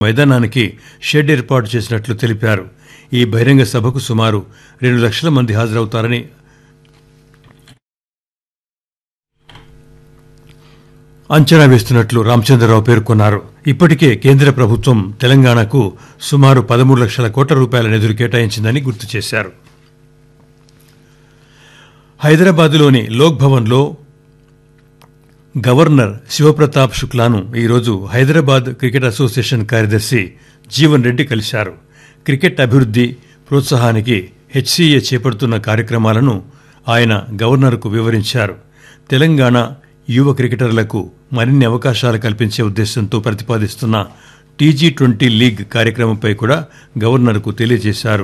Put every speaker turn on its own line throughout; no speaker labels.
మైదానానికి shed ఏర్పాటు చేసినట్లు తెలిపారు ఈ బహిరంగ సభకు సుమారు రెండు లక్షల మంది హాజరవుతారని అంచనా వేస్తున్నట్లు రామచంద్రరావు పేర్కొన్నారు ఇప్పటికే కేంద్ర ప్రభుత్వం తెలంగాణకు సుమారు పదమూడు లక్షల కోట్ల రూపాయల నిధులు కేటాయించిందని గుర్తు చేశారు హైదరాబాద్లోని లోక్ భవన్లో గవర్నర్ శివప్రతాప్ శుక్లాను ఈరోజు హైదరాబాద్ క్రికెట్ అసోసియేషన్ కార్యదర్శి జీవన్ రెడ్డి కలిశారు క్రికెట్ అభివృద్ధి ప్రోత్సాహానికి హెచ్సీఏ చేపడుతున్న కార్యక్రమాలను ఆయన గవర్నర్కు వివరించారు తెలంగాణ యువ క్రికెటర్లకు మరిన్ని అవకాశాలు కల్పించే ఉద్దేశంతో ప్రతిపాదిస్తున్న టీజీ ట్వంటీ లీగ్ కార్యక్రమంపై కూడా గవర్నర్కు తెలియజేశారు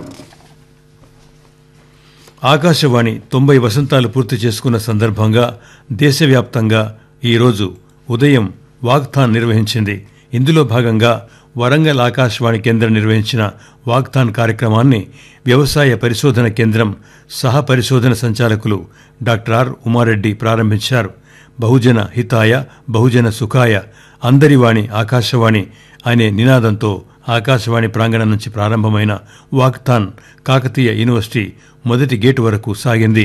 ఆకాశవాణి తొంభై వసంతాలు పూర్తి చేసుకున్న సందర్భంగా దేశవ్యాప్తంగా ఈరోజు ఉదయం వాక్థాన్ నిర్వహించింది ఇందులో భాగంగా వరంగల్ ఆకాశవాణి కేంద్రం నిర్వహించిన వాక్థాన్ కార్యక్రమాన్ని వ్యవసాయ పరిశోధన కేంద్రం సహ పరిశోధన సంచాలకులు డాక్టర్ ఆర్ ఉమారెడ్డి ప్రారంభించారు బహుజన హితాయ బహుజన సుఖాయ అందరివాణి ఆకాశవాణి అనే నినాదంతో ఆకాశవాణి ప్రాంగణం నుంచి ప్రారంభమైన వాక్థాన్ కాకతీయ యూనివర్సిటీ మొదటి గేటు వరకు సాగింది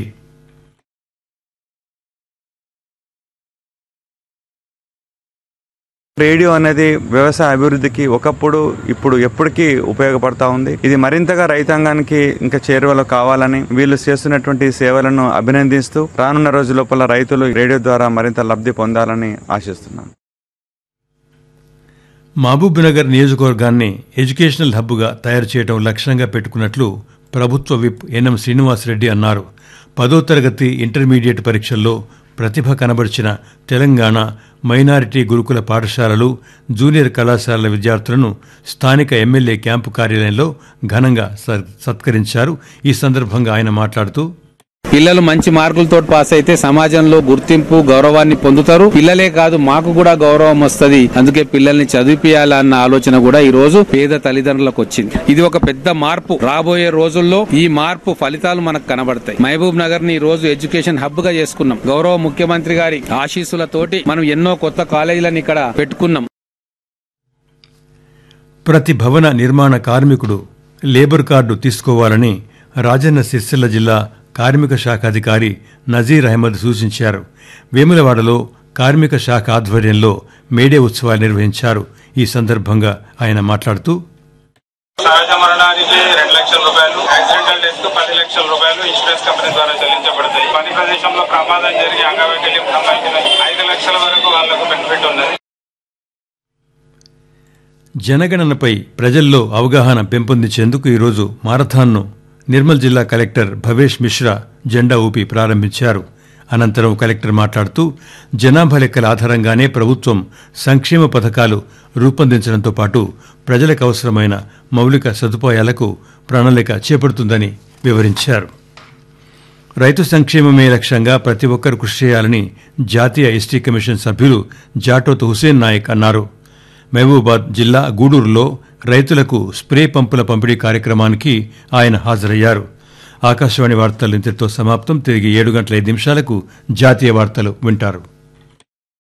రేడియో అనేది వ్యవసాయ అభివృద్ధికి ఒకప్పుడు ఇప్పుడు ఎప్పటికీ ఉపయోగపడతా ఉంది ఇది మరింతగా రైతాంగానికి ఇంకా చేరువలో కావాలని వీళ్ళు చేస్తున్నటువంటి సేవలను అభినందిస్తూ రానున్న రోజు లోపల రైతులు రేడియో ద్వారా మరింత లబ్ధి పొందాలని ఆశిస్తున్నాను
మహబూబ్నగర్ నియోజకవర్గాన్ని ఎడ్యుకేషనల్ హబ్గా తయారు చేయడం లక్ష్యంగా పెట్టుకున్నట్లు ప్రభుత్వ విప్ ఎన్ఎం శ్రీనివాసరెడ్డి అన్నారు పదో తరగతి ఇంటర్మీడియట్ పరీక్షల్లో ప్రతిభ కనబరిచిన తెలంగాణ మైనారిటీ గురుకుల పాఠశాలలు జూనియర్ కళాశాలల విద్యార్థులను స్థానిక ఎమ్మెల్యే క్యాంపు కార్యాలయంలో ఘనంగా స- సత్కరించారు ఈ సందర్భంగా ఆయన మాట్లాడుతూ
పిల్లలు మంచి మార్కులతో పాస్ అయితే సమాజంలో గుర్తింపు గౌరవాన్ని పొందుతారు పిల్లలే కాదు మాకు కూడా గౌరవం వస్తది అందుకే పిల్లల్ని చదివిపియాలన్న ఆలోచన కూడా ఈ రోజు పేద తల్లిదండ్రులకు వచ్చింది ఇది ఒక పెద్ద మార్పు రాబోయే రోజుల్లో ఈ మార్పు ఫలితాలు మనకు కనబడతాయి మహబూబ్ నగర్ ని ఈ రోజు ఎడ్యుకేషన్ హబ్ గా చేసుకున్నాం గౌరవ ముఖ్యమంత్రి గారి ఆశీస్సులతోటి మనం ఎన్నో కొత్త కాలేజీలను ఇక్కడ పెట్టుకున్నాం
ప్రతి భవన నిర్మాణ కార్మికుడు లేబర్ కార్డు తీసుకోవాలని రాజన్న సిరిసిల్ల జిల్లా కార్మిక శాఖ అధికారి నజీర్ అహ్మద్ సూచించారు వేములవాడలో కార్మిక శాఖ ఆధ్వర్యంలో మేడే ఉత్సవాలు నిర్వహించారు ఈ సందర్భంగా ఆయన మాట్లాడుతూ
సహజ మరణానికి రెండు లక్షల రూపాయలు యాక్సిడెంటల్ డెత్ కు పది లక్షల రూపాయలు ఇన్సూరెన్స్ కంపెనీ ద్వారా చెల్లించబడతాయి పని ప్రదేశంలో ప్రమాదం జరిగి అంగవైకల్యం సంబంధించిన ఐదు లక్షల వరకు వాళ్లకు బెనిఫిట్ ఉన్నది
జనగణనపై ప్రజల్లో అవగాహన పెంపొందించేందుకు ఈరోజు మారథాన్ను నిర్మల్ జిల్లా కలెక్టర్ భవేష్ మిశ్రా జెండా ఊపి ప్రారంభించారు అనంతరం కలెక్టర్ మాట్లాడుతూ జనాభా లెక్కల ఆధారంగానే ప్రభుత్వం సంక్షేమ పథకాలు రూపొందించడంతో పాటు ప్రజలకు అవసరమైన మౌలిక సదుపాయాలకు ప్రణాళిక చేపడుతుందని వివరించారు రైతు సంక్షేమమే లక్ష్యంగా ప్రతి ఒక్కరు కృషి చేయాలని జాతీయ ఎస్టీ కమిషన్ సభ్యులు జాటోత్ హుసేన్ నాయక్ అన్నారు మహబూబాద్ జిల్లా గూడూరులో రైతులకు స్ప్రే పంపుల పంపిణీ కార్యక్రమానికి ఆయన హాజరయ్యారు ఆకాశవాణి వార్తలు ఇంతటితో సమాప్తం తిరిగి ఏడు గంటల ఐదు నిమిషాలకు జాతీయ వార్తలు వింటారు